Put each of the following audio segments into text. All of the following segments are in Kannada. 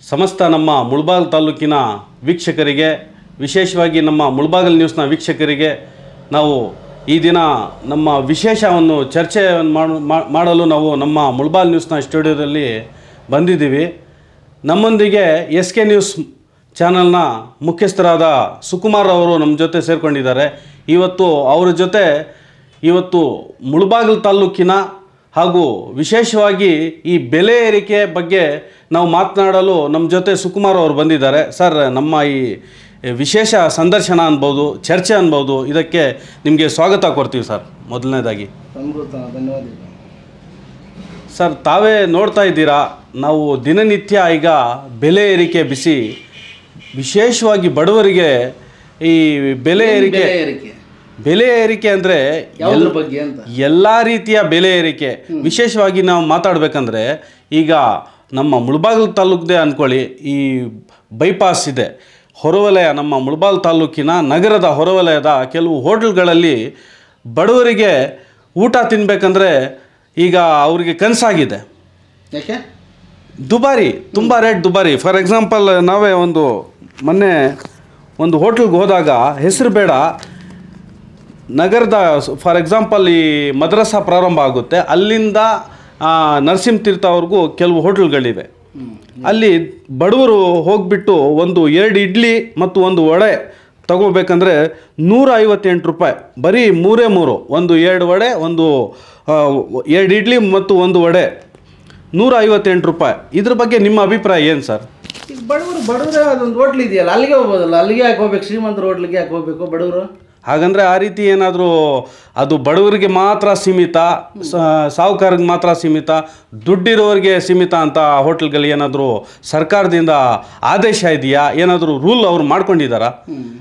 ಸಮಸ್ತ ನಮ್ಮ ಮುಳಬಾಗಿಲು ತಾಲೂಕಿನ ವೀಕ್ಷಕರಿಗೆ ವಿಶೇಷವಾಗಿ ನಮ್ಮ ಮುಳಬಾಗಿಲು ನ್ಯೂಸ್ನ ವೀಕ್ಷಕರಿಗೆ ನಾವು ಈ ದಿನ ನಮ್ಮ ವಿಶೇಷವನ್ನು ಚರ್ಚೆಯನ್ನು ಮಾಡು- ಮಾ- ಮಾಡಲು ನಾವು ನಮ್ಮ ಮುಳಬಾಲ್ ನ್ಯೂಸ್ನ ಸ್ಟುಡಿಯೋದಲ್ಲಿ ಬಂದಿದ್ದೀವಿ ನಮ್ಮೊಂದಿಗೆ ಎಸ್ ಕೆ ನ್ಯೂಸ್ ಚಾನಲ್ನ ಮುಖ್ಯಸ್ಥರಾದ ಸುಕುಮಾರ್ ಅವರು ನಮ್ಮ ಜೊತೆ ಸೇರಿಕೊಂಡಿದ್ದಾರೆ ಇವತ್ತು ಅವರ ಜೊತೆ ಇವತ್ತು ಮುಳಬಾಗಿಲು ತಾಲೂಕಿನ ಹಾಗೂ ವಿಶೇಷವಾಗಿ ಈ ಬೆಲೆ ಏರಿಕೆ ಬಗ್ಗೆ ನಾವು ಮಾತನಾಡಲು ನಮ್ಮ ಜೊತೆ ಸುಕುಮಾರ್ ಅವರು ಬಂದಿದ್ದಾರೆ ಸರ್ ನಮ್ಮ ಈ ವಿಶೇಷ ಸಂದರ್ಶನ ಅನ್ಬೋದು ಚರ್ಚೆ ಅನ್ಬೋದು ಇದಕ್ಕೆ ನಿಮಗೆ ಸ್ವಾಗತ ಕೊಡ್ತೀವಿ ಸರ್ ಮೊದಲನೇದಾಗಿ ಅಮೃತ ಧನ್ಯವಾದಗಳು ಸರ್ ತಾವೇ ನೋಡ್ತಾ ಇದ್ದೀರಾ ನಾವು ದಿನನಿತ್ಯ ಈಗ ಬೆಲೆ ಏರಿಕೆ ಬಿಸಿ ವಿಶೇಷವಾಗಿ ಬಡವರಿಗೆ ಈ ಬೆಲೆ ಏರಿಕೆ ಬೆಲೆ ಏರಿಕೆ ಬೆಲೆ ಏರಿಕೆ ಅಂದರೆ ಯಾವ್ದ್ರ ಬಗ್ಗೆ ಅಂತ ಎಲ್ಲ ರೀತಿಯ ಬೆಲೆ ಏರಿಕೆ ವಿಶೇಷವಾಗಿ ನಾವು ಮಾತಾಡಬೇಕಂದ್ರೆ ಈಗ ನಮ್ಮ ಮುಳಬಾಗಿಲು ತಾಲೂಕದೇ ಅಂದ್ಕೊಳ್ಳಿ ಈ ಬೈಪಾಸ್ ಇದೆ ಹೊರವಲಯ ನಮ್ಮ ಮುಳಬಾಗಿಲು ತಾಲೂಕಿನ ನಗರದ ಹೊರವಲಯದ ಕೆಲವು ಹೋಟೆಲ್ಗಳಲ್ಲಿ ಬಡವರಿಗೆ ಊಟ ತಿನ್ನಬೇಕಂದ್ರೆ ಈಗ ಅವರಿಗೆ ಕನಸಾಗಿದೆ ಯಾಕೆ ದುಬಾರಿ ತುಂಬ ರೇಟ್ ದುಬಾರಿ ಫಾರ್ ಎಕ್ಸಾಂಪಲ್ ನಾವೇ ಒಂದು ಮೊನ್ನೆ ಒಂದು ಹೋಟ್ಲ್ಗೆ ಹೋದಾಗ ಹೆಸರು ಬೇಡ ನಗರದ ಫಾರ್ ಎಕ್ಸಾಂಪಲ್ ಈ ಮದ್ರಸಾ ಪ್ರಾರಂಭ ಆಗುತ್ತೆ ಅಲ್ಲಿಂದ ಆ, ನರಸಿಂಹ ತೀರ್ಥವರೆಗೂ ಕೆಲವು ಹೋಟ್ಲ್ಗಳಿವೆ ಅಲ್ಲಿ ಬಡವರು ಹೋಗ್ಬಿಟ್ಟು ಒಂದು ಎರಡು ಇಡ್ಲಿ ಮತ್ತು ಒಂದು ವಡೆ ತಗೋಬೇಕಂದ್ರೆ ನೂರ ಐವತ್ತೆಂಟು ರೂಪಾಯಿ ಬರೀ ಮೂರೇ ಮೂರು ಒಂದು ಎರಡು ವಡೆ ಒಂದು ಆ, ಎರಡು ಇಡ್ಲಿ ಮತ್ತು ಒಂದು ವಡೆ ನೂರ ಐವತ್ತೆಂಟು ರೂಪಾಯಿ ಇದ್ರ ಬಗ್ಗೆ ನಿಮ್ಮ ಅಭಿಪ್ರಾಯ ಏನು ಸರ್ ಈಗ ಬಡವರು ಬಡವರೇ ಅದೊಂದು ಹೋಟ್ಲ್ ಇದೆಯಲ್ಲ ಅಲ್ಲಿಗೆ ಹೋಗ್ಬೋದಲ್ಲ ಅಲ್ಲಿಗೆ ಯಾಕೆ ಹೋಗ್ಬೇಕು ಶ್ರೀಮಂತರ ಹೋಟ್ಲಿಗೆ ಯಾಕೆ ಹೋಗ್ಬೇಕು ಬಡವರು ಹಾಗಂದ್ರೆ ಆ ರೀತಿ ಏನಾದರೂ ಅದು ಬಡವರಿಗೆ ಮಾತ್ರ ಸೀಮಿತ ಸಾಹುಕಾರಿಗೆ ಮಾತ್ರ ಸೀಮಿತ ದುಡ್ಡಿರೋರಿಗೆ ಸೀಮಿತ ಅಂತ ಹೋಟೆಲ್ಗಳು ಏನಾದರೂ ಸರ್ಕಾರದಿಂದ ಆದೇಶ ಇದೆಯಾ ಏನಾದರೂ ರೂಲ್ ಅವ್ರು ಮಾಡ್ಕೊಂಡಿದ್ದಾರಾ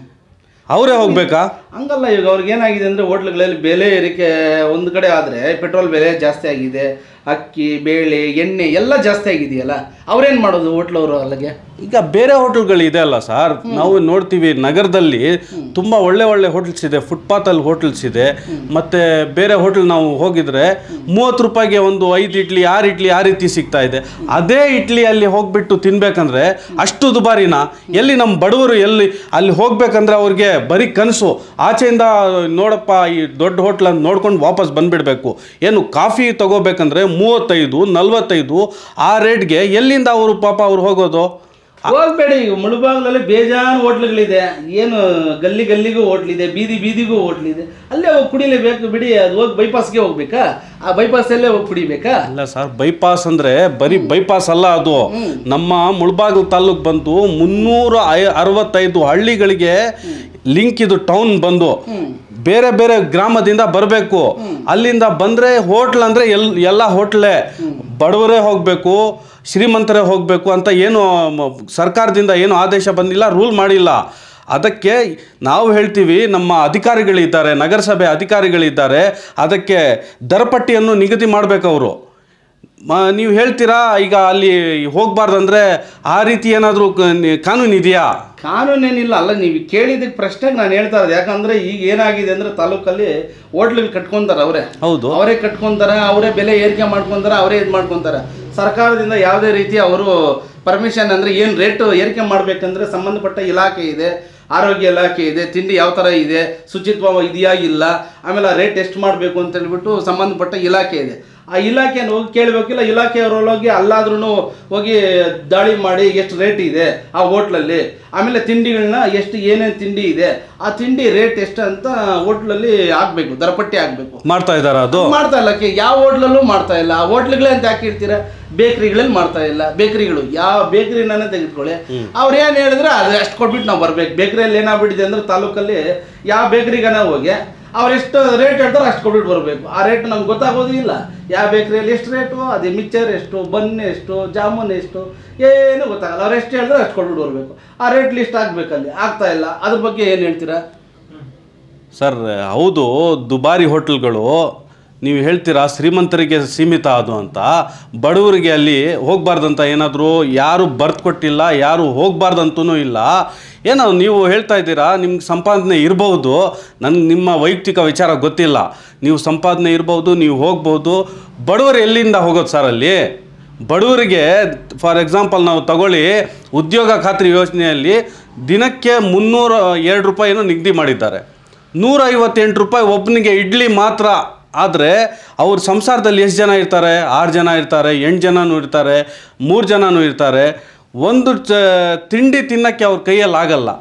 ಅವರೇ ಹೋಗ್ಬೇಕಾ ಹಂಗಲ್ಲ ಈಗ ಅವ್ರಿಗೆ ಏನಾಗಿದೆ ಅಂದರೆ ಹೋಟ್ಲುಗಳಲ್ಲಿ ಬೆಲೆ ಏರಿಕೆ ಒಂದು ಕಡೆ ಆದರೆ ಪೆಟ್ರೋಲ್ ಬೆಲೆ ಜಾಸ್ತಿ ಆಗಿದೆ ಅಕ್ಕಿ ಬೇಳೆ ಎಣ್ಣೆ ಎಲ್ಲ ಜಾಸ್ತಿ ಆಗಿದೆಯಲ್ಲ ಅವ್ರೇನು ಮಾಡೋದು ಹೋಟ್ಲವರು ಅಲ್ಲಿಗೆ ಈಗ ಬೇರೆ ಹೋಟೆಲ್ಗಳು ಇದೆ ಅಲ್ಲ ಸರ್ ನಾವು ನೋಡ್ತೀವಿ ನಗರದಲ್ಲಿ ತುಂಬ ಒಳ್ಳೆ ಒಳ್ಳೆ ಹೋಟೆಲ್ಸ್ ಇದೆ ಫುಟ್ಪಾತಲ್ಲಿ ಹೋಟೆಲ್ಸ್ ಇದೆ ಮತ್ತು ಬೇರೆ ಹೋಟೆಲ್ ನಾವು ಹೋಗಿದ್ರೆ ಮೂವತ್ತು ರೂಪಾಯಿಗೆ ಒಂದು ಐದು ಇಡ್ಲಿ ಆರು ಇಡ್ಲಿ ಆ ರೀತಿ ಸಿಗ್ತಾ ಇದೆ ಅದೇ ಇಡ್ಲಿ ಅಲ್ಲಿ ಹೋಗ್ಬಿಟ್ಟು ತಿನ್ಬೇಕಂದ್ರೆ ಅಷ್ಟು ದುಬಾರಿನ ಎಲ್ಲಿ ನಮ್ಮ ಬಡವರು ಎಲ್ಲಿ ಅಲ್ಲಿ ಹೋಗ್ಬೇಕಂದ್ರೆ ಅವ್ರಿಗೆ ಬರೀ ಕನಸು ಆಚೆಯಿಂದ ನೋಡಪ್ಪ ಈ ದೊಡ್ಡ ಹೋಟ್ಲನ್ನು ನೋಡ್ಕೊಂಡು ವಾಪಸ್ ಬಂದ್ಬಿಡ್ಬೇಕು ಏನು ಕಾಫಿ ತಗೋಬೇಕಂದ್ರೆ ಮೂವತ್ತೈದು ನಲ್ವತ್ತೈದು ಆ ರೇಟ್ಗೆ ಎಲ್ಲಿಂದ ಅವರು ಪಾಪ ಅವ್ರು ಹೋಗೋದು ಹೋಗ್ಬೇಡಿ ಈಗ ಮುಳುಬಾಗ್ಲಲ್ಲಿ ಬೇಜಾನ್ ಹೋಟ್ಲುಗಳಿದೆ ಏನು ಗಲ್ಲಿ ಗಲ್ಲಿಗೂ ಹೋಟ್ಲಿದೆ ಬೀದಿ ಬೀದಿಗೂ ಹೋಟ್ಲಿದೆ ಅಲ್ಲೇ ಹೋಗಿ ಕುಡಿಲೇಬೇಕು ಬಿಡಿ ಅದು ಹೋಗಿ ಬೈಪಾಸ್ಗೆ ಹೋಗ್ಬೇಕಾ ಆ ಬೈಪಾಸಲ್ಲೇ ಹೋಗಿ ಕುಡಿಬೇಕಾ ಅಲ್ಲ ಸರ್ ಬೈಪಾಸ್ ಅಂದ್ರೆ ಬರೀ ಬೈಪಾಸ್ ಅಲ್ಲ ಅದು ನಮ್ಮ ಮುಳಬಾಗಿಲು ತಾಲೂಕ್ ಬಂದು ಮುನ್ನೂರ ಐ ಅರವತ್ತೈದು ಹಳ್ಳಿಗಳಿಗೆ ಲಿಂಕ್ ಇದು ಟೌನ್ ಬಂದು ಬೇರೆ ಬೇರೆ ಗ್ರಾಮದಿಂದ ಬರಬೇಕು ಅಲ್ಲಿಂದ ಬಂದ್ರೆ ಹೋಟ್ಲ್ ಅಂದ್ರೆ ಎಲ್ ಎಲ್ಲ ಹೋಟ್ಲೇ ಬಡವರೇ ಹೋಗಬೇಕು ಶ್ರೀಮಂತರೇ ಹೋಗಬೇಕು ಅಂತ ಏನು ಮ- ಸರ್ಕಾರದಿಂದ ಏನು ಆದೇಶ ಬಂದಿಲ್ಲ ರೂಲ್ ಮಾಡಿಲ್ಲ ಅದಕ್ಕೆ ನಾವು ಹೇಳ್ತೀವಿ ನಮ್ಮ ಅಧಿಕಾರಿಗಳಿದ್ದಾರೆ ನಗರಸಭೆ ಅಧಿಕಾರಿಗಳಿದ್ದಾರೆ ಅದಕ್ಕೆ ದರಪಟ್ಟಿಯನ್ನು ನಿಗದಿ ಮಾಡಬೇಕು ಅವರು ನೀವು ಹೇಳ್ತೀರಾ ಈಗ ಅಲ್ಲಿ ಹೋಗಬಾರ್ದಂದ್ರೆ ಆ ರೀತಿ ಏನಾದರೂ ಕಾನೂನು ಇದೆಯಾ ಕಾನೂನೇನಿಲ್ಲ ಅಲ್ಲ ನೀವು ಕೇಳಿದ್ದಕ್ಕೆ ಪ್ರಶ್ನೆಗೆ ನಾನು ಹೇಳ್ತಾ ಇರೋದು ಯಾಕಂದ್ರೆ ಈಗ ಏನಾಗಿದೆ ಅಂದ್ರೆ ತಾಲೂಕಲ್ಲಿ ಹೋಟ್ಲಿಗೆ ಕಟ್ಕೊಂತಾರೆ ಅವರೇ ಹೌದು ಅವರೇ ಕಟ್ಕೊಂತಾರೆ ಅವರೇ ಬೆಲೆ ಏರಿಕೆ ಮಾಡ್ಕೊಂತಾರೆ ಅವರೇ ಇದು ಮಾಡ್ಕೊಂತಾರೆ ಸರ್ಕಾರದಿಂದ ಯಾವುದೇ ರೀತಿ ಅವರು ಪರ್ಮಿಷನ್ ಅಂದರೆ ಏನು ರೇಟ್ ಏರಿಕೆ ಮಾಡಬೇಕಂದ್ರೆ ಸಂಬಂಧಪಟ್ಟ ಇಲಾಖೆ ಇದೆ ಆರೋಗ್ಯ ಇಲಾಖೆ ಇದೆ ತಿಂಡಿ ಯಾವ ಥರ ಇದೆ ಶುಚಿತ್ವ ಇದೆಯಾ ಇಲ್ಲ ಆಮೇಲೆ ಆ ರೇಟ್ ಎಷ್ಟು ಮಾಡಬೇಕು ಅಂತ ಹೇಳ್ಬಿಟ್ಟು ಸಂಬಂಧಪಟ್ಟ ಇಲಾಖೆ ಇದೆ ಆ ಇಲಾಖೆಯನ್ನು ಹೋಗಿ ಕೇಳಬೇಕಿಲ್ಲ ಇಲಾಖೆಯವರು ಹೋಗಿ ಅಲ್ಲಾದ್ರೂ ಹೋಗಿ ದಾಳಿ ಮಾಡಿ ಎಷ್ಟು ರೇಟ್ ಇದೆ ಆ ಹೋಟ್ಲಲ್ಲಿ ಆಮೇಲೆ ತಿಂಡಿಗಳನ್ನ ಎಷ್ಟು ಏನೇನು ತಿಂಡಿ ಇದೆ ಆ ತಿಂಡಿ ರೇಟ್ ಎಷ್ಟು ಅಂತ ಹೋಟ್ಲಲ್ಲಿ ಆಗಬೇಕು ದರಪಟ್ಟಿ ಆಗಬೇಕು ಮಾಡ್ತಾ ಇದ್ದಾರಾ ಅದು ಮಾಡ್ತಾ ಇಲ್ಲ ಕೆ- ಯಾವ ಹೋಟ್ಲಲ್ಲೂ ಮಾಡ್ತಾ ಇಲ್ಲ ಆ ಹೋಟ್ಲುಗಳೇ ಅಂತ ಯಾಕೆ ಹೇಳ್ತೀರಾ ಬೇಕ್ರಿಗಳಲ್ಲಿ ಮಾಡ್ತಾ ಇಲ್ಲ ಬೇಕ್ರಿಗಳು ಯಾವ ಬೇಕ್ರಿನೇ ತೆಗೆದುಕೊಳ್ಳಿ ಅವ್ರು ಏನು ಹೇಳಿದ್ರೆ ಅದು ಅಷ್ಟು ಕೊಟ್ಬಿಟ್ಟು ನಾವು ಬರ್ಬೇಕು ಬೇಕ್ರಿಯಲ್ಲಿ ಏನಾಗ್ಬಿಟ್ಟಿದೆ ಅಂದ್ರೆ ತಾಲೂಕಲ್ಲಿ ಯಾವ ಬೇಕ್ರಿಗನ ಹೋಗಿ ಅವ್ರು ಎಷ್ಟು ರೇಟ್ ಹೇಳ್ತಾರೆ ಅಷ್ಟು ಕೊಟ್ಬಿಟ್ಟು ಬರಬೇಕು ಆ ರೇಟ್ ನಮ್ಗೆ ಗೊತ್ತಾಗೋದು ಇಲ್ಲ ಯಾವ ಬೇಕ್ರಿಯಲ್ಲಿ ಎಷ್ಟು ರೇಟು ಅದೇ ಮಿಕ್ಚರ್ ಎಷ್ಟು ಬನ್ ಎಷ್ಟು ಜಾಮೂನ್ ಎಷ್ಟು ಏನು ಗೊತ್ತಾಗಲ್ಲ ಅವ್ರು ಎಷ್ಟು ಹೇಳಿದ್ರೆ ಅಷ್ಟು ಕೊಟ್ಬಿಟ್ಟು ಬರಬೇಕು ಆ ರೇಟ್ ಲಿಸ್ಟ್ ಆಗಬೇಕಲ್ಲಿ ಆಗ್ತಾ ಇಲ್ಲ ಅದ್ರ ಬಗ್ಗೆ ಏನು ಹೇಳ್ತೀರಾ ಸರ್ ಹೌದು ದುಬಾರಿ ಹೋಟೆಲ್ಗಳು ನೀವು ಹೇಳ್ತೀರಾ ಶ್ರೀಮಂತರಿಗೆ ಸೀಮಿತ ಅದು ಅಂತ ಬಡವರಿಗೆ ಅಲ್ಲಿ ಹೋಗಬಾರ್ದಂತ ಏನಾದರೂ ಯಾರು ಬರ್ತ್ ಕೊಟ್ಟಿಲ್ಲ ಯಾರು ಹೋಗಬಾರ್ದಂತೂ ಇಲ್ಲ ಏನೋ ನೀವು ಹೇಳ್ತಾ ಇದ್ದೀರಾ ನಿಮ್ಗೆ ಸಂಪಾದನೆ ಇರ್ಬೋದು ನನಗೆ ನಿಮ್ಮ ವೈಯಕ್ತಿಕ ವಿಚಾರ ಗೊತ್ತಿಲ್ಲ ನೀವು ಸಂಪಾದನೆ ಇರ್ಬೋದು ನೀವು ಹೋಗ್ಬೋದು ಬಡವರು ಎಲ್ಲಿಂದ ಹೋಗೋದು ಸರ್ ಅಲ್ಲಿ ಬಡವರಿಗೆ ಫಾರ್ ಎಕ್ಸಾಂಪಲ್ ನಾವು ತಗೊಳ್ಳಿ ಉದ್ಯೋಗ ಖಾತ್ರಿ ಯೋಜನೆಯಲ್ಲಿ ದಿನಕ್ಕೆ ಮುನ್ನೂರ ಎರಡು ರೂಪಾಯಿನೂ ನಿಗದಿ ಮಾಡಿದ್ದಾರೆ ನೂರ ಐವತ್ತೆಂಟು ರೂಪಾಯಿ ಒಬ್ಬನಿಗೆ ಇಡ್ಲಿ ಮಾತ್ರ ಆದರೆ ಅವ್ರ ಸಂಸಾರದಲ್ಲಿ ಎಷ್ಟು ಜನ ಇರ್ತಾರೆ ಆರು ಜನ ಇರ್ತಾರೆ ಎಂಟು ಜನನೂ ಇರ್ತಾರೆ ಮೂರು ಜನನೂ ಇರ್ತಾರೆ ಒಂದು ಚ ತಿಂಡಿ ತಿನ್ನೋಕ್ಕೆ ಅವ್ರ ಕೈಯಲ್ಲಿ ಆಗಲ್ಲ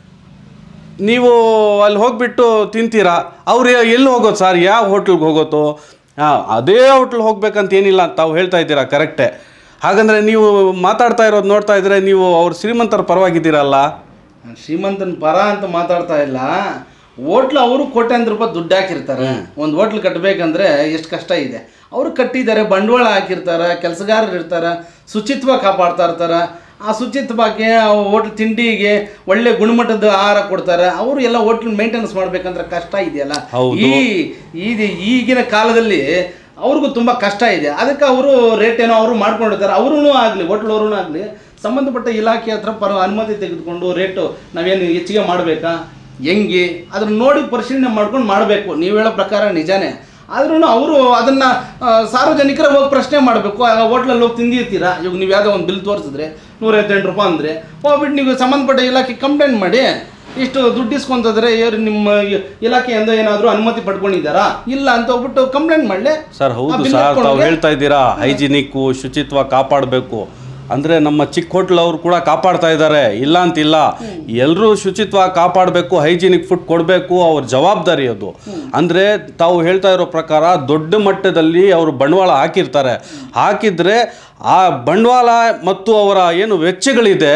ನೀವು ಅಲ್ಲಿ ಹೋಗ್ಬಿಟ್ಟು ತಿಂತೀರಾ ಅವ್ರು ಎಲ್ಲಿ ಹೋಗೋದು ಸರ್ ಯಾವ ಹೋಟ್ಲಿಗೆ ಹೋಗೋದು ಹಾಂ ಅದೇ ಹೋಟ್ಲ್ ಹೋಗ್ಬೇಕಂತ ಏನಿಲ್ಲ ಅಂತ ತಾವು ಹೇಳ್ತಾ ಇದ್ದೀರಾ ಕರೆಕ್ಟೇ ಹಾಗಂದ್ರೆ ನೀವು ಮಾತಾಡ್ತಾ ಇರೋದು ನೋಡ್ತಾ ಇದ್ರೆ ನೀವು ಅವ್ರು ಶ್ರೀಮಂತರ ಪರವಾಗಿದ್ದೀರಲ್ಲ ಶ್ರೀಮಂತನ ಪರ ಅಂತ ಮಾತಾಡ್ತಾ ಇಲ್ಲ ಹೋಟ್ಲು ಅವರು ಕೋಟ್ಯಾಂತರ ರೂಪಾಯಿ ದುಡ್ಡು ಹಾಕಿರ್ತಾರೆ ಒಂದು ಹೋಟ್ಲ್ ಕಟ್ಟಬೇಕಂದ್ರೆ ಎಷ್ಟು ಕಷ್ಟ ಇದೆ ಅವರು ಕಟ್ಟಿದ್ದಾರೆ ಬಂಡವಾಳ ಹಾಕಿರ್ತಾರೆ ಕೆಲಸಗಾರರು ಇರ್ತಾರೆ ಶುಚಿತ್ವ ಕಾಪಾಡ್ತಾ ಇರ್ತಾರೆ ಆ ಶುಚಿತ್ವಕ್ಕೆ ಹೋಟ್ಲ್ ತಿಂಡಿಗೆ ಒಳ್ಳೆ ಗುಣಮಟ್ಟದ ಆಹಾರ ಕೊಡ್ತಾರೆ ಅವರು ಎಲ್ಲ ಹೋಟ್ಲ್ ಮೇಂಟೆನೆನ್ಸ್ ಮಾಡ್ಬೇಕಂದ್ರೆ ಕಷ್ಟ ಇದೆಯಲ್ಲ ಹೌದು. ಈ ಈ- ಈಗಿನ ಕಾಲದಲ್ಲಿ ಅವ್ರಿಗೂ ತುಂಬ ಕಷ್ಟ ಇದೆ ಅದಕ್ಕೆ ಅವರು ರೇಟ್ ಏನೋ ಅವರು ಮಾಡ್ಕೊಂಡಿರ್ತಾರೆ ಅವ್ರೂ ಆಗಲಿ ಹೋಟ್ಲವ್ರೂ ಆಗಲಿ ಸಂಬಂಧಪಟ್ಟ ಇಲಾಖೆ ಹತ್ರ ಪರ ಅನುಮತಿ ತೆಗೆದುಕೊಂಡು ರೇಟು ನಾವೇನು ಹೆಚ್ಚಿಗೆ ಮಾಡಬೇಕಾ ಹೆಂಗೆ ಅದನ್ನ ನೋಡಿ ಪರಿಶೀಲನೆ ಮಾಡ್ಕೊಂಡು ಮಾಡಬೇಕು ನೀವು ಹೇಳೋ ಪ್ರಕಾರ ನಿಜಾನೇ ಆದ್ರೂ ಅವರು ಅದನ್ನು ಸಾರ್ವಜನಿಕರ ಹೋಗಿ ಪ್ರಶ್ನೆ ಮಾಡಬೇಕು ಹೋಟ್ಲಲ್ಲಿ ಹೋಗಿ ತಿಂದಿರ್ತೀರಾ ಇವಾಗ ನೀವು ಯಾವುದೋ ಒಂದು ಬಿಲ್ ತೋರಿಸಿದ್ರೆ ನೂರೈವತ್ತೆಂಟು ರೂಪಾಯಿ ಅಂದರೆ ಹೋಗ್ಬಿಟ್ಟು ನೀವು ಸಂಬಂಧಪಟ್ಟ ಇಲಾಖೆ ಕಂಪ್ಲೇಂಟ್ ಮಾಡಿ ಇಷ್ಟು ದುಡ್ಡು ಇಸ್ಕೊಂತಂದ್ರೆ ಏರ್ ನಿಮ್ಮ ಇ- ಇಲಾಖೆಯಿಂದ ಏನಾದರೂ ಅನುಮತಿ ಪಡ್ಕೊಂಡಿದ್ದಾರಾ ಇಲ್ಲ ಅಂತ ಹೋಗ್ಬಿಟ್ಟು ಕಂಪ್ಲೇಂಟ್ ಮಾಡಲಿ ಸರ್ ಹೌದು ಸರ್ ತಾವು ಹೇಳ್ತಾ ಇದ್ದೀರಾ ಹೈಜಿನಿಕ್ಕು ಶುಚಿತ್ವ ಕಾಪಾಡಬೇಕು ಅಂದರೆ ನಮ್ಮ ಚಿಕ್ಕ ಹೋಟ್ಲ್ ಅವರು ಕೂಡ ಕಾಪಾಡ್ತಾ ಇದ್ದಾರೆ ಇಲ್ಲ ಅಂತಿಲ್ಲ ಎಲ್ಲರೂ ಶುಚಿತ್ವ ಕಾಪಾಡಬೇಕು ಹೈಜಿನಿಕ್ ಫುಡ್ ಕೊಡಬೇಕು ಅವ್ರ ಜವಾಬ್ದಾರಿ ಅದು ಅಂದರೆ ತಾವು ಹೇಳ್ತಾ ಇರೋ ಪ್ರಕಾರ ದೊಡ್ಡ ಮಟ್ಟದಲ್ಲಿ ಅವರು ಬಂಡವಾಳ ಹಾಕಿರ್ತಾರೆ ಹಾಕಿದ್ರೆ ಆ ಬಂಡವಾಳ ಮತ್ತು ಅವರ ಏನು ವೆಚ್ಚಗಳಿದೆ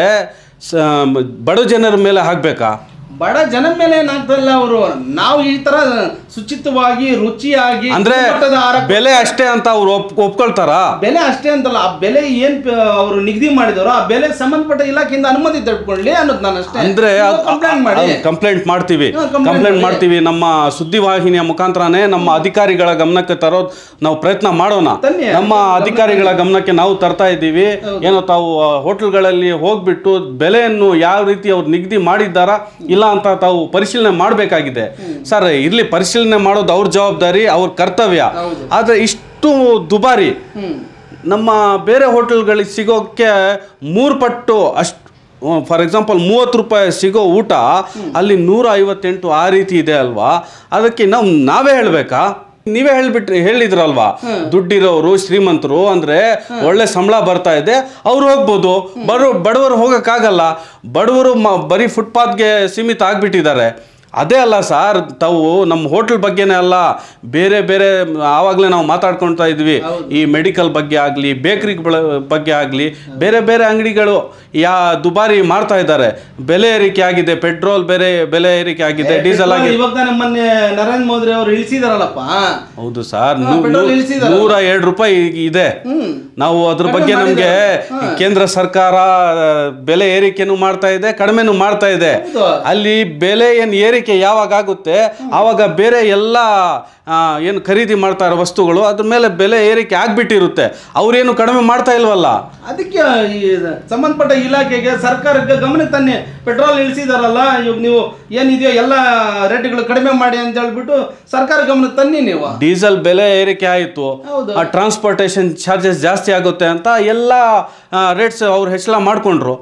ಸ ಬಡ ಜನರ ಮೇಲೆ ಹಾಕಬೇಕಾ ಬಡ ಜನ ಮೇಲೆ ಏನಾಗ್ತಲ್ಲ ಅವರು ನಾವು ಈ ತರ ಶುಚಿತ್ವವಾಗಿ ರುಚಿಯಾಗಿ ಅಂದ್ರೆ ಗುಣಮಟ್ಟದ ಆಹಾರ ಬೆಲೆ ಅಷ್ಟೇ ಅಂತ ಅವ್ರು ಒಪ್ ಒಪ್ಕೊಳ್ತಾರಾ ಬೆಲೆ ಅಷ್ಟೇ ಅಂತಲ್ಲ ಆ ಬೆಲೆ ಏನ್ ಅವರು ನಿಗದಿ ಮಾಡಿದವರು ಆ ಬೆಲೆ ಸಂಬಂಧಪಟ್ಟ ಇಲಾಖೆಯಿಂದ ಅನುಮತಿ ತಡ್ಕೊಳ್ಳಿ ಅನ್ನೋದು ನಾನು ಅಷ್ಟೇ ಅಂದ್ರೆ ಕಂಪ್ಲೇಂಟ್ ಮಾಡಿ ಕಂಪ್ಲೇಂಟ್ ಮಾಡ್ತೀವಿ ಹಾ, complaint ಕಂಪ್ಲೇಂಟ್ ಮಾಡಿ. ಮಾಡ್ತೀವಿ ನಮ್ಮ ಸುದ್ದಿವಾಹಿನಿಯ ಮುಖಾಂತರನೇ ನಮ್ಮ ಅಧಿಕಾರಿಗಳ ಗಮನಕ್ಕೆ ತರೋದು ನಾವು ಪ್ರಯತ್ನ ಮಾಡೋಣ ತನ್ನಿ. ನಮ್ಮ ಅಧಿಕಾರಿಗಳ ಗಮನಕ್ಕೆ ನಾವು ತರ್ತಾ ಇದ್ದೀವಿ ಏನೋ ತಾವು ಆ, ಹೋಟ್ಲ್ಗಳಲ್ಲಿ ಹೋಗ್ಬಿಟ್ಟು ಬೆಲೆಯನ್ನು ಯಾವ ರೀತಿ ಅವ್ರು ನಿಗದಿ ಮಾಡಿದ್ದಾರಾ ಇಲ್ಲ ಅಂತ ತಾವು ಪರಿಶೀಲನೆ ಮಾಡಬೇಕಾಗಿದೆ ಸರ್ ಇರ್ಲಿ ಪರಿಶೀಲನೆ ಮಾಡೋದು ಅವ್ರ ಜವಾಬ್ದಾರಿ ಅವ್ರ ಕರ್ತವ್ಯ ಹೌದು. ಆದರೆ ಇಷ್ಟು ದುಬಾರಿ ಹ್ಮ್ ನಮ್ಮ ಬೇರೆ ಹೋಟೆಲ್ಗಳಿಗೆ ಸಿಗೋಕ್ಕೆ ಮೂರು ಪಟ್ಟು ಅಷ್ಟು ಫಾರ್ ಎಕ್ಸಾಂಪಲ್ ಮೂವತ್ತು ರೂಪಾಯಿ ಸಿಗೋ ಊಟ ಅಲ್ಲಿ ನೂರ ಐವತ್ತೆಂಟು ಆ ರೀತಿ ಇದೆ ಅಲ್ವಾ ಅದಕ್ಕೆ ನಾವು ನಾವೇ ಹೇಳಬೇಕಾ ನೀವೇ ಹೇಳ್ಬಿಟ್ರಿ ಹೇಳಿದ್ರಲ್ವಾ ದುಡ್ಡಿರೋರು ಶ್ರೀಮಂತರು ಅಂದ್ರೆ ಒಳ್ಳೆ ಸಂಬಳ ಬರ್ತಾ ಇದೆ ಅವ್ರು ಹೋಗ್ಬೋದು ಬರೋ ಬಡವರು ಹೋಗೋಕ್ಕಾಗಲ್ಲ ಬಡವರು ಮ ಬರೀ ಫುಟ್ಪಾತ್ಗೆ ಸೀಮಿತ ಆಗಿಬಿಟ್ಟಿದ್ದಾರೆ ಅದೇ ಅಲ್ಲ ಸರ್ ತಾವು ನಮ್ಮ ಹೋಟ್ಲ್ ಬಗ್ಗೆನೇ ಅಲ್ಲ ಬೇರೆ ಬೇರೆ ಆವಾಗಲೇ ನಾವು ಮಾತಾಡ್ಕೊಳ್ತಾ ಇದ್ವಿ ಈ ಮೆಡಿಕಲ್ ಬಗ್ಗೆ ಆಗಲಿ ಬೇಕ್ರಿ ಬಗ್ಗೆ ಆಗಲಿ ಬೇರೆ ಬೇರೆ ಅಂಗಡಿಗಳು ಯಾ ದುಬಾರಿ ಮಾಡ್ತಾ ಇದ್ದಾರೆ ಬೆಲೆ ಏರಿಕೆ ಆಗಿದೆ ಪೆಟ್ರೋಲ್ ಬೇರೆ ಬೆಲೆ ಏರಿಕೆ ಆಗಿದೆ ಡೀಸೆಲ್ ಆಗಿದೆ ಇವಾಗ ತಾನೇ ಮೊನ್ನೆ ನರೇಂದ್ರ ಮೋದಿ ಅವರು ಇಳಿಸಿದಾರಲ್ಲಪ್ಪ ಹೌದು ಸರ್ ಹಾ, ಪೆಟ್ರೋಲ್ ಇಳಿಸಿದಾರಲ್ಲ. ನೂರ ಎರಡು ರೂಪಾಯಿ ಇದೆ ಹ್ಮ್ ನಾವು ಅದ್ರ ಕಡಿಮೆ ಬಗ್ಗೆ ನಮಗೆ ಮಾಡಿದ್ದಾರೆ. ಕೇಂದ್ರ ಸರ್ಕಾರ ಆ, ಬೆಲೆ ಏರಿಕೆನೂ ಮಾಡ್ತಾ ಇದೆ ಕಡಿಮೆನೂ ಮಾಡ್ತಾ ಇದೆ ಹೌದು. ಅಲ್ಲಿ ಬೆಲೆ ಏನು ಏರಿಕೆ ಯಾವಾಗ ಆಗುತ್ತೆ ಆವಾಗ ಬೇರೆ ಎಲ್ಲ ಆ, ಏನು ಖರೀದಿ ಮಾಡ್ತಾ ಇರೋ ವಸ್ತುಗಳು ಅದ್ರ ಮೇಲೆ ಬೆಲೆ ಏರಿಕೆ ಆಗ್ಬಿಟ್ಟಿರುತ್ತೆ ಅವ್ರೇನು ಕಡಿಮೆ ಮಾಡ್ತಾ ಇಲ್ವಲ್ಲ ಅದಕ್ಕೆ ಈ ಸಂಬಂಧಪಟ್ಟ ಇಲಾಖೆಗೆ ಸರ್ಕಾರಕ್ಕೆ ಗಮನಕ್ಕೆ ತನ್ನಿ ಪೆಟ್ರೋಲ್ ಇಳಿಸಿದಾರಲ್ಲ ಇವಾಗ ನೀವು ಏನಿದೆಯೋ ಎಲ್ಲ ರೇಟ್ಗಳು ಕಡಿಮೆ ಮಾಡಿ ಅಂತ ಹೇಳ್ಬಿಟ್ಟು ಸರ್ಕಾರ ಗಮನಕ್ಕೆ ತನ್ನಿ ನೀವು ಡೀಸೆಲ್ ಬೆಲೆ ಏರಿಕೆ ಆಯಿತು ಹೌದು. ಆ ಟ್ರಾನ್ಸ್ಪೋರ್ಟೇಷನ್ ಚಾರ್ಜಸ್ ಜಾಸ್ತಿ ಆಗುತ್ತೆ ಅಂತ ಎಲ್ಲ ರೇಟ್ಸ್ ಅವ್ರು ಹೆಚ್ಚಳ ಮಾಡಿಕೊಂಡ್ರು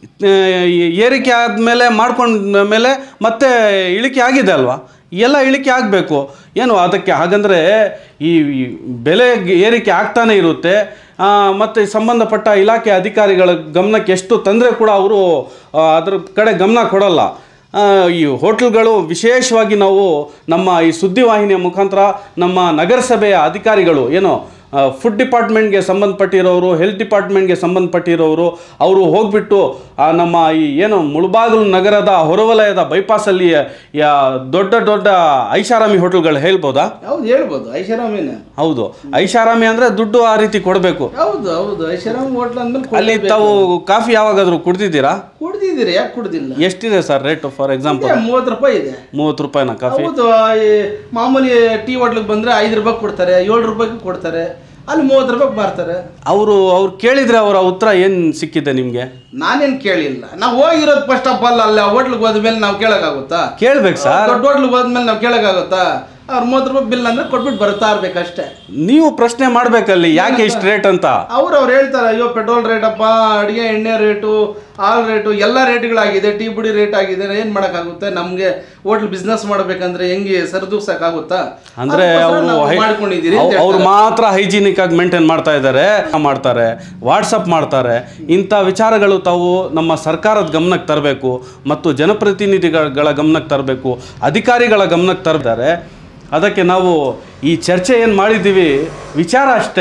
ಏರಿಕೆ ಆದಮೇಲೆ ಮಾಡ್ಕೊಂಡ ಮೇಲೆ ಮತ್ತೆ ಇಳಿಕೆ ಆಗಿದೆ ಅಲ್ವಾ ಎಲ್ಲ ಇಳಿಕೆ ಆಗಬೇಕು ಏನು ಅದಕ್ಕೆ ಹಾಗಂದರೆ ಈ ಈ ಬೆಲೆ ಏರಿಕೆ ಆಗ್ತಾನೆ ಇರುತ್ತೆ ಆ, ಮತ್ತು ಸಂಬಂಧಪಟ್ಟ ಇಲಾಖೆ ಅಧಿಕಾರಿಗಳ ಗಮನಕ್ಕೆ ಎಷ್ಟು ತಂದರೆ ಕೂಡ ಅವರು ಅದ್ರ ಕಡೆ ಗಮನ ಕೊಡಲ್ಲ ಆ, ಈ ಹೋಟ್ಲ್ಗಳು ವಿಶೇಷವಾಗಿ ನಾವು ನಮ್ಮ ಈ ಸುದ್ದಿವಾಹಿನಿಯ ಮುಖಾಂತರ ನಮ್ಮ ನಗರಸಭೆಯ ಅಧಿಕಾರಿಗಳು ಏನು ಫುಡ್ ಡಿಪಾರ್ಟ್ಮೆಂಟ್ಗೆ ಸಂಬಂಧಪಟ್ಟಿರೋರು ಹೆಲ್ತ್ ಡಿಪಾರ್ಟ್ಮೆಂಟ್ಗೆ ಸಂಬಂಧಪಟ್ಟಿರೋರು ಅವರು ಹೋಗ್ಬಿಟ್ಟು ಆ, ನಮ್ಮ ಈ ಏನು ಮುಳಬಾಗಿಲು ನಗರದ ಹೊರವಲಯದ ಬೈಪಾಸಲ್ಲಿ ಯಾ ದೊಡ್ಡ ದೊಡ್ಡ ಐಷಾರಾಮಿ ಹೋಟೆಲ್ಗಳು ಹೇಳ್ಬೋದಾ ಹೌದು ಹೇಳ್ಬೋದು ಐಷಾರಾಮಿನ ಹೌದು ಐಷಾರಾಮಿ ಅಂದರೆ ದುಡ್ಡು ಆ ರೀತಿ ಕೊಡಬೇಕು ಹೌದು ಹೌದು ಐಷಾರಾಮ್ ಹೋಟ್ಲ್ ಅಂದ್ಮೇಲೆ ಅಲ್ಲಿ ಕೊಡ್ಲೇಬೇಕು. ತಾವು ಕಾಫಿ ಯಾವಾಗಾದರೂ ಕುಡ್ದಿದ್ದೀರಾ ಕುಡ್ದಿದ್ದೀರಿ ಯಾಕೆ ಕುಡ್ದಿಲ್ಲ ಎಷ್ಟಿದೆ ಸರ್ ರೇಟು ಫಾರ್ ಎಕ್ಸಾಂಪಲ್ ಇದೆ, ಮೂವತ್ತು ರೂಪಾಯಿ ಇದೆ ಮೂವತ್ತು ರೂಪಾಯಿನ ಕಾಫಿ ಹೌದು ಈ ಮಾಮೂಲಿ ಟೀ ಹೋಟ್ಲಿಗೆ ಬಂದ್ರೆ ಐದು ರೂಪಾಯಿ ಕೊಡ್ತಾರೆ ಏಳು ರೂಪಾಯಿಗೆ ಕೊಡ್ತಾರೆ ಅಲ್ಲಿ ಮೂವತ್ತು ರೂಪಾಯಿ ಮಾರ್ತಾರೆ ಅವರು ಅವ್ರು ಕೇಳಿದ್ರೆ ಅವರ ಉತ್ತರ ಏನು ಸಿಕ್ಕಿದೆ ನಿಮಗೆ ನಾನೇನ್ ಕೇಳಿಲ್ಲ ನಾವು ಹೋಗಿರೋದು ಫಸ್ಟ್ ಆಫ್ ಆಲ್ ಅಲ್ಲಿ ಹೋಟ್ಲಿಗೆ ಹೋದ್ಮೇಲೆ ನಾವು ಕೇಳಕ್ಕಾಗುತ್ತಾ ಕೇಳ್ಬೇಕು ಸರ್ ದೊಡ್ಡ ಹೋಟ್ಲಿಗೆ ಹೋದ್ಮೇಲೆ ನಾವು ಕೇಳಕ್ಕಾಗುತ್ತಾ ಅವ್ರು ಮೂವತ್ತು ರೂಪಾಯಿ ಬಿಲ್ ಅಂದರೆ ಕೊಟ್ಬಿಟ್ಟು ಬರ್ತಾ ಇರ್ಬೇಕಷ್ಟೇ ನೀವು ಪ್ರಶ್ನೆ ಮಾಡ್ಬೇಕಲ್ಲಿ ಯಾಕೆ ಇಷ್ಟು ರೇಟ್ ಅಂತ ಅವ್ರು ಅವ್ರು ಹೇಳ್ತಾರೆ ಅಯ್ಯೋ ಪೆಟ್ರೋಲ್ ರೇಟಪ್ಪ ಅಡುಗೆ ಎಣ್ಣೆ ರೇಟು ಹಾಲ್ ರೇಟು ಎಲ್ಲ ರೇಟ್ಗಳಾಗಿದೆ ಟೀ ಪುಡಿ ರೇಟ್ ಆಗಿದೆ ಏನು ಮಾಡೋಕ್ಕಾಗುತ್ತೆ ನಮಗೆ ಹೋಟ್ಲ್ ಬಿಸ್ನೆಸ್ ಮಾಡಬೇಕಂದ್ರೆ ಹೆಂಗೆ ಸರಿದೂಗ್ಸಕ್ಕಾಗುತ್ತಾ ಅಂದ್ರೆ ಅದಕ್ಕೋಸ್ಕರ ನಾವು ಅವರು ಮಾಡ್ಕೊಂಡಿದ್ದೀರಿ ಅಂತ ಅವ್ರು ಮಾತ್ರ ಹೈಜಿನಿಕ್ ಆಗಿ ಮೇಂಟೈನ್ ಮಾಡ್ತಾ ಇದ್ದಾರೆ ಮಾಡ್ತಾರೆ ವಾಟ್ಸಪ್ ಮಾಡ್ತಾರೆ ಇಂಥ ವಿಚಾರಗಳು ತಾವು ನಮ್ಮ ಸರ್ಕಾರದ ಗಮನಕ್ಕೆ ತರಬೇಕು ಮತ್ತು ಜನಪ್ರತಿನಿಧಿಗಳ ಗಮನಕ್ಕೆ ತರಬೇಕು ಅಧಿಕಾರಿಗಳ ಗಮನಕ್ಕೆ ತರ್ತಾರೆ ಅದಕ್ಕೆ ನಾವು ಈ ಚರ್ಚೆ ಏನು ಮಾಡಿದ್ದೀವಿ ವಿಚಾರ ಅಷ್ಟೇ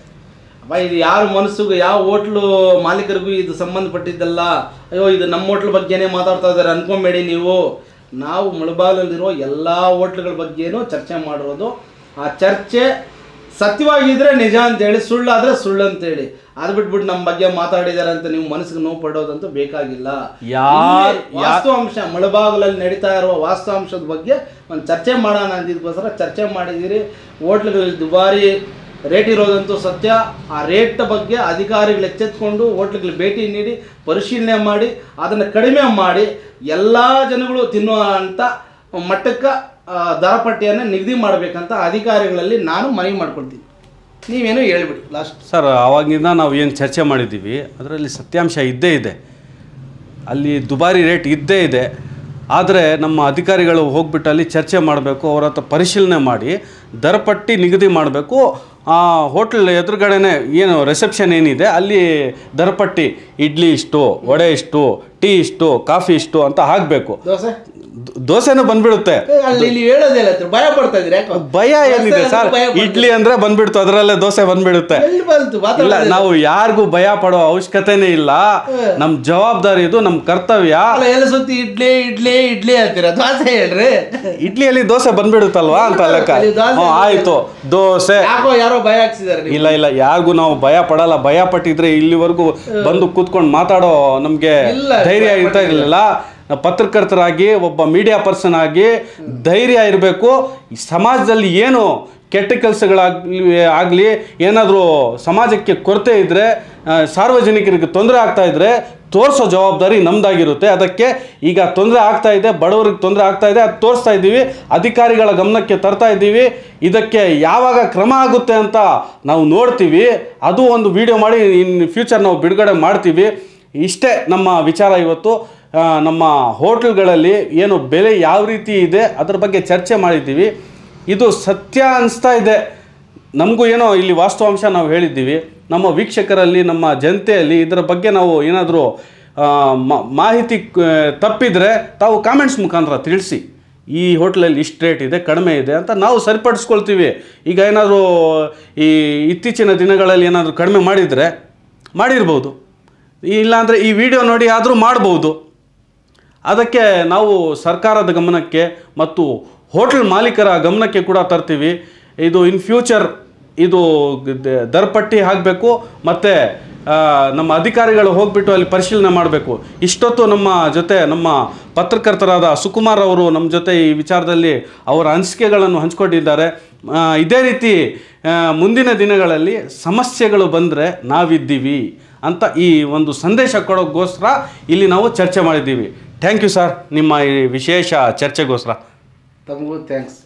ಅಪ್ಪ ಇದು ಯಾರ ಮನಸ್ಸಿಗೂ ಯಾವ ಹೋಟ್ಲು ಮಾಲೀಕರಿಗೂ ಇದು ಸಂಬಂಧಪಟ್ಟಿದ್ದಲ್ಲ ಅಯ್ಯೋ ಇದು ನಮ್ಮ ಹೋಟ್ಲ್ ಬಗ್ಗೆನೇ ಮಾತಾಡ್ತಾ ಇದ್ದಾರೆ ಅನ್ಕೊಂಬೇಡಿ ನೀವು ನಾವು ಮುಳಬಾಗಲಲ್ಲಿರೋ ಎಲ್ಲ ಹೋಟ್ಲ್ಗಳ ಬಗ್ಗೆನೂ ಚರ್ಚೆ ಮಾಡಿರೋದು ಆ ಚರ್ಚೆ ಸತ್ಯವಾಗಿದ್ರೆ ನಿಜ ಅಂತೇಳಿ ಸುಳ್ಳಾದ್ರೆ ಸುಳ್ಳು ಅಂತೇಳಿ ಅದು ಬಿಟ್ಬಿಟ್ಟು ನಮ್ಮ ಬಗ್ಗೆ ಮಾತಾಡಿದ್ದಾರೆ ಅಂತ ನೀವು ಮನಸ್ಸಿಗೆ ನೋವು ಪಡೋದಂತೂ ಬೇಕಾಗಿಲ್ಲ ಯಾರ್- ಇಲ್ಲಿ ವಾಸ್ತವಾಂಶ ಮುಳಬಾಗಲಲ್ಲಿ ನಡೀತಾ ಇರುವ ವಾಸ್ತವಾಂಶದ ಬಗ್ಗೆ ಒಂದು ಚರ್ಚೆ ಮಾಡೋಣ ಅಂದಿದ್ದಕ್ಕೋಸ್ಕರ ಚರ್ಚೆ ಮಾಡಿದ್ದೀರಿ ಹೋಟ್ಲ್ಗಳಲ್ಲಿ ದುಬಾರಿ ರೇಟ್ ಇರೋದಂತೂ ಸತ್ಯ ಆ ರೇಟ್ ಬಗ್ಗೆ ಅಧಿಕಾರಿಗಳು ಎಚ್ಚೆತ್ಕೊಂಡು ಹೋಟ್ಲ್ಗಳಿಗೆ ಭೇಟಿ ನೀಡಿ ಪರಿಶೀಲನೆ ಮಾಡಿ ಅದನ್ನು ಕಡಿಮೆ ಮಾಡಿ ಎಲ್ಲ ಜನಗಳು ತಿನ್ನುವ ಅಂತ ಮಟ್ಟಕ್ಕೆ ಆ, ದರಪಟ್ಟಿಯನ್ನು ನಿಗದಿ ಮಾಡಬೇಕಂತ ಅಧಿಕಾರಿಗಳಲ್ಲಿ ನಾನು ಮನವಿ ಮಾಡ್ಕೊಳ್ತೀನಿ ನೀವೇನು ಹೇಳ್ಬಿಡಿ ಲಾಸ್ಟ್ ಸರ್ ಆವಾಗಿಂದ ನಾವು ಏನು ಚರ್ಚೆ ಮಾಡಿದ್ದೀವಿ ಅದರಲ್ಲಿ ಸತ್ಯಾಂಶ ಇದ್ದೇ ಇದೆ ಅಲ್ಲಿ ದುಬಾರಿ ರೇಟ್ ಇದ್ದೇ ಇದೆ ಆದರೆ ನಮ್ಮ ಅಧಿಕಾರಿಗಳು ಹೋಗ್ಬಿಟ್ಟು ಅಲ್ಲಿ ಚರ್ಚೆ ಮಾಡಬೇಕು ಅವ್ರ ಹತ್ರ ಪರಿಶೀಲನೆ ಮಾಡಿ ದರಪಟ್ಟಿ ನಿಗದಿ ಮಾಡಬೇಕು ಆ ಹೋಟ್ಲ್ ಎದುರುಗಡೆನೆ ಏನು ರಿಸೆಪ್ಷನ್ ಏನಿದೆ ಅಲ್ಲಿ ದರಪಟ್ಟಿ ಇಡ್ಲಿ ಇಷ್ಟು ವಡೆ ಇಷ್ಟು ಟೀ ಇಷ್ಟು ಕಾಫಿ ಇಷ್ಟು ಅಂತ ಹಾಕಬೇಕು ದೋಸೆ ದೋಸೆನೂ ಬಂದ್ಬಿಡುತ್ತೆ ಏ, ಅಲ್ಲಿ ಇಲ್ಲಿ ಹೇಳೋದೇ ಇಲ್ಲ ಭಯ ಪಡ್ತಾ ಇದ್ದೀರಿ ಯಾಕೋ ಭಯ ಏನಿದೆ ಸರ್ ಭಯ ಪಡ್ತಾ ಇಡ್ಲಿ ಅಂದ್ರೆ ಬಂದ್ಬಿಡ್ತು ಅದರಲ್ಲೇ ದೋಸೆ ಬಂದ್ಬಿಡುತ್ತೆ ಎಲ್ಲಿ ಬಂತು ಇಲ್ಲ ಮಾತಾಡೋದೇ ನಾವು ಯಾರಿಗೂ ಭಯ ಪಡೋ ಅವಶ್ಯಕತೆನೇ ಇಲ್ಲ ನಮ್ ಜವಾಬ್ದಾರಿ ಇದು ನಮ್ ಕರ್ತವ್ಯ ಅಲ್ಲ ಎಲ್ಲ ಸುತ್ತಿ ಇಡ್ಲಿ ಇಡ್ಲಿ ಇಡ್ಲಿ ಅಂತೀರ ದೋಸೆ ಹೇಳ್ರಿ ಇಡ್ಲಿಯಲ್ಲಿ ದೋಸೆ ಬಂದ್ಬಿಡುತ್ತಲ್ವಾ ಅಂತ ಲೆಕ್ಕ ಅಲ್ಲಿ ದೋಸೆ ಹ್ಮ್, ಆಯ್ತು ದೋಸೆ ಯಾಕೋ ಯಾರೋ ಭಯ ಹಾಕ್ಸಿದಾರೆ ನೀವು ಇಲ್ಲ ಇಲ್ಲ ಯಾರಿಗೂ ನಾವು ಭಯ ಪಡಲ್ಲ ಭಯ ಪಟ್ಟಿದ್ರೆ ಇಲ್ಲಿವರೆಗೂ ಬಂದು ಕೂತ್ಕೊಂಡು ಮಾತಾಡೋ ನಮ್ಗೆ ಇಲ್ಲ, ಧೈರ್ಯ ಭಯ ಇರ್ತಾ ಇರಲಿಲ್ಲ ನಾವು ಪತ್ರಕರ್ತರಾಗಿ ಒಬ್ಬ ಮೀಡಿಯಾ ಪರ್ಸನ್ ಆಗಿ ಧೈರ್ಯ ಇರಬೇಕು ಸಮಾಜದಲ್ಲಿ ಏನು ಕೆಟ್ಟ ಕೆಲಸಗಳಾಗ್ಲಿ ಆಗಲಿ ಏನಾದರೂ ಸಮಾಜಕ್ಕೆ ಕೊರತೆ ಇದ್ದರೆ ಸಾರ್ವಜನಿಕರಿಗೆ ತೊಂದರೆ ಆಗ್ತಾ ಇದ್ದರೆ ತೋರಿಸೋ ಜವಾಬ್ದಾರಿ ನಮ್ದಾಗಿರುತ್ತೆ ಅದಕ್ಕೆ ಈಗ ತೊಂದರೆ ಆಗ್ತಾ ಇದೆ ಬಡವರಿಗೆ ತೊಂದರೆ ಆಗ್ತಾ ಇದೆ ಅದು ತೋರಿಸ್ತಾ ಇದ್ದೀವಿ ಅಧಿಕಾರಿಗಳ ಗಮನಕ್ಕೆ ತರ್ತಾ ಇದ್ದೀವಿ ಇದಕ್ಕೆ ಯಾವಾಗ ಕ್ರಮ ಆಗುತ್ತೆ ಅಂತ ನಾವು ನೋಡ್ತೀವಿ ಅದು ಒಂದು ವಿಡಿಯೋ ಮಾಡಿ ಇನ್ ಫ್ಯೂಚರ್ ನಾವು ಬಿಡುಗಡೆ ಮಾಡ್ತೀವಿ ಇಷ್ಟೇ ನಮ್ಮ ವಿಚಾರ ಇವತ್ತು ಆ, ನಮ್ಮ ಹೋಟ್ಲ್ಗಳಲ್ಲಿ ಏನು ಬೆಲೆ ಯಾವ ರೀತಿ ಇದೆ ಅದ್ರ ಬಗ್ಗೆ ಚರ್ಚೆ ಮಾಡಿದ್ದೀವಿ ಇದು ಸತ್ಯ ಅನಿಸ್ತಾ ಇದೆ ನಮಗೂ ಏನೋ ಇಲ್ಲಿ ವಾಸ್ತವಾಂಶ ನಾವು ಹೇಳಿದ್ದೀವಿ ನಮ್ಮ ವೀಕ್ಷಕರಲ್ಲಿ ನಮ್ಮ ಜನತೆಯಲ್ಲಿ ಇದರ ಬಗ್ಗೆ ನಾವು ಏನಾದರೂ ಮಾಹಿತಿ ಕ- ತಪ್ಪಿದರೆ ತಾವು ಕಾಮೆಂಟ್ಸ್ ಮುಖಾಂತರ ತಿಳಿಸಿ ಈ ಹೋಟ್ಲಲ್ಲಿ ಇಷ್ಟು ರೇಟ್ ಇದೆ ಕಡಿಮೆ ಇದೆ ಅಂತ ನಾವು ಸರಿಪಡಿಸ್ಕೊಳ್ತೀವಿ ಈಗ ಏನಾದರೂ ಈ ಇತ್ತೀಚಿನ ದಿನಗಳಲ್ಲಿ ಏನಾದರೂ ಕಡಿಮೆ ಮಾಡಿದರೆ ಮಾಡಿರ್ಬೋದು ಇಲ್ಲಾಂದರೆ ಈ ವಿಡಿಯೋ ನೋಡಿ ಆದರೂ ಮಾಡ್ಬೋದು ಅದಕ್ಕೆ ನಾವು ಸರ್ಕಾರದ ಗಮನಕ್ಕೆ ಮತ್ತು ಹೋಟೆಲ್ ಮಾಲೀಕರ ಗಮನಕ್ಕೆ ಕೂಡ ತರ್ತೀವಿ ಇದು ಇನ್ ಫ್ಯೂಚರ್ ಇದು ದ- ದರಪಟ್ಟಿ ಹಾಕಬೇಕು ಮತ್ತು ನಮ್ಮ ಅಧಿಕಾರಿಗಳು ಹೋಗ್ಬಿಟ್ಟು ಅಲ್ಲಿ ಪರಿಶೀಲನೆ ಮಾಡಬೇಕು ಇಷ್ಟೊತ್ತು ನಮ್ಮ ಜೊತೆ ನಮ್ಮ ಪತ್ರಕರ್ತರಾದ ಸುಕುಮಾರ್ ಅವರು ನಮ್ಮ ಜೊತೆ ಈ ವಿಚಾರದಲ್ಲಿ ಅವರ ಅನಿಸಿಕೆಗಳನ್ನು ಹಂಚ್ಕೊಂಡಿದ್ದಾರೆ ಆ, ಇದೇ ರೀತಿ ಆ, ಮುಂದಿನ ದಿನಗಳಲ್ಲಿ ಸಮಸ್ಯೆಗಳು ಬಂದರೆ ನಾವಿದ್ದೀವಿ ಅಂತ ಈ ಒಂದು ಸಂದೇಶ ಕೊಡೋಕ್ಕೋಸ್ಕರ ಇಲ್ಲಿ ನಾವು ಚರ್ಚೆ ಮಾಡಿದ್ದೀವಿ ಥ್ಯಾಂಕ್ ಯು ಸರ್ ನಿಮ್ಮ ಈ ವಿಶೇಷ ಚರ್ಚೆಗೋಸ್ಕರ ತಮಗೂ ಥ್ಯಾಂಕ್ಸ್